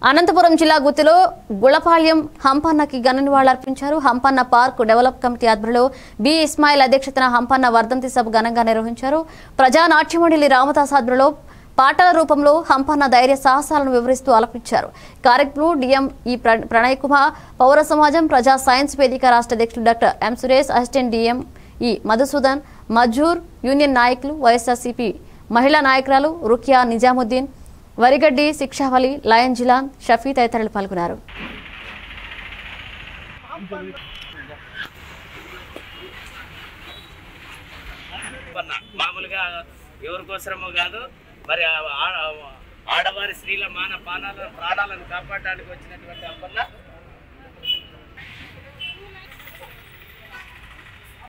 అనంతపురం జిల్లా గుత్తిలో గుళపాళ్యం హంపన్నకి ఘన నివాళులర్పించారు హంపన్న పార్క్ డెవలప్ కమిటీ ఆధ్వర్యంలో బి ఇస్మాయిల్ అధ్యక్షతన హంపన్న వర్ధంతి సభ ఘనంగా నిర్వహించారు ప్రజా నాట్యమండలి రామదాస్ ఆధ్వర్యంలో పాటల రూపంలో హంపన్న ధైర్య సాహసాలను వివరిస్తూ ఆలపించారు కార్యక్రమంలో డిఎం ఈ ప్ర- ప్రణయ్ కుమార్ పౌర సమాజం ప్రజా సైన్స్ వేదిక రాష్ట్ర అధ్యక్షుడు doctor M Suresh assistant DM E Madhusudan Mazdoor union నాయకులు వైఎస్ఆర్సీపీ మహిళా నాయకురాలు రుకియా నిజాముద్దీన్ వరిగడ్డి శిక్షావలి లయన్ జిలాన్ షఫీ తదితరులు పాల్గొన్నారు పన్న మామూలుగా ఎవరి కోసమో కాదు మరి ఆ- ఆ- ఆడవారి స్త్రీల మాన పానాలను ప్రాణాలను కాపాడడానికి వచ్చినటువంటి అప్పన్న